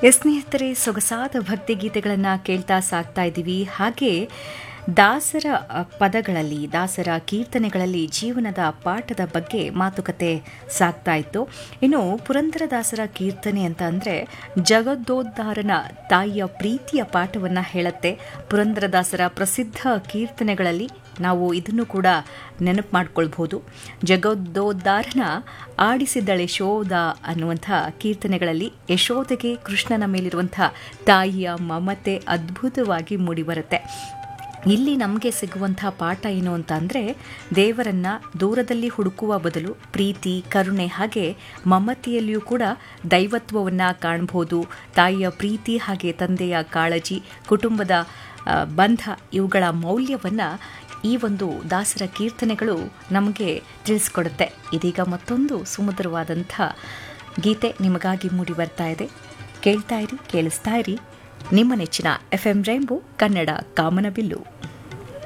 S ಸ್ನೇಹಿತರೆ ಸೊಗಸಾದ ಭಕ್ತಿ ಗೀತೆಗಳನ್ನು ಕೇಳ್ತಾ ಸಾಕ್ತಾ ಇದ್ದೀವಿ ಹಾಗೆ ದಾಸರ ಅ, ಪದಗಳಲ್ಲಿ ದಾಸರ ಕೀರ್ತನೆಗಳಲ್ಲಿ ಜೀವನದ ಪಾಠದ ಬಗ್ಗೆ ಮಾತುಕತೆ ಸಾಗ್ತಾ ಇತ್ತು ಇನ್ನು ಪುರಂದರದಾಸರ ಕೀರ್ತನೆ ಅಂತ ಅಂದರೆ ಜಗದ್ದೋದ್ಧಾರನ ತಾಯಿಯ ಪ್ರೀತಿಯ ಪಾಠವನ್ನು ಹೇಳುತ್ತೆ ಪುರಂದರದಾಸರ ಪ್ರಸಿದ್ಧ ಕೀರ್ತನೆಗಳಲ್ಲಿ ನಾವು ಇದನ್ನು ಕೂಡ ನೆನಪು ಮಾಡ್ಕೊಳ್ಬಹುದು ಜಗದ್ದೋದ್ಧಾರನ ಆಡಿಸಿದಳೆ ಯಶೋಧ ಅನ್ನುವಂಥ ಕೀರ್ತನೆಗಳಲ್ಲಿ ಯಶೋಧೆಗೆ ಕೃಷ್ಣನ ಮೇಲಿರುವಂಥ ತಾಯಿಯ ಮಮತೆ ಅದ್ಭುತವಾಗಿ ಮೂಡಿಬರುತ್ತೆ ಇಲ್ಲಿ ನಮಗೆ ಸಿಗುವಂಥ ಪಾಠ ಏನು ಅಂತ ಅಂದರೆ ದೇವರನ್ನ ದೂರದಲ್ಲಿ ಹುಡುಕುವ ಬದಲು ಪ್ರೀತಿ ಕರುಣೆ ಹಾಗೆ ಮಮತೆಯಲ್ಲಿಯೂ ಕೂಡ ದೈವತ್ವವನ್ನು ಕಾಣಬಹುದು ತಾಯಿಯ ಪ್ರೀತಿ ಹಾಗೆ ತಂದೆಯ ಕಾಳಜಿ ಕುಟುಂಬದ ಆ, ಬಂಧ ಇವುಗಳ ಮೌಲ್ಯವನ್ನು ಈ ಒಂದು ದಾಸರ ಕೀರ್ತನೆಗಳು ನಮಗೆ ತಿಳಿಸ್ಕೊಡುತ್ತೆ ಇದೀಗ ಮತ್ತೊಂದು ಸುಮಧುರವಾದಂಥ ಗೀತೆ ನಿಮಗಾಗಿ ಮೂಡಿ ಬರ್ತಾ ಇದೆ ಕೇಳ್ತಾ ಇರಿ ಕೇಳಿಸ್ತಾ ಇರಿ ನಿಮ್ಮ ನೆಚ್ಚಿನ ಎಫ್ ಎಂ ರೈಂಬೋ ಕನ್ನಡ ಕಾಮನಬಿಲ್ಲು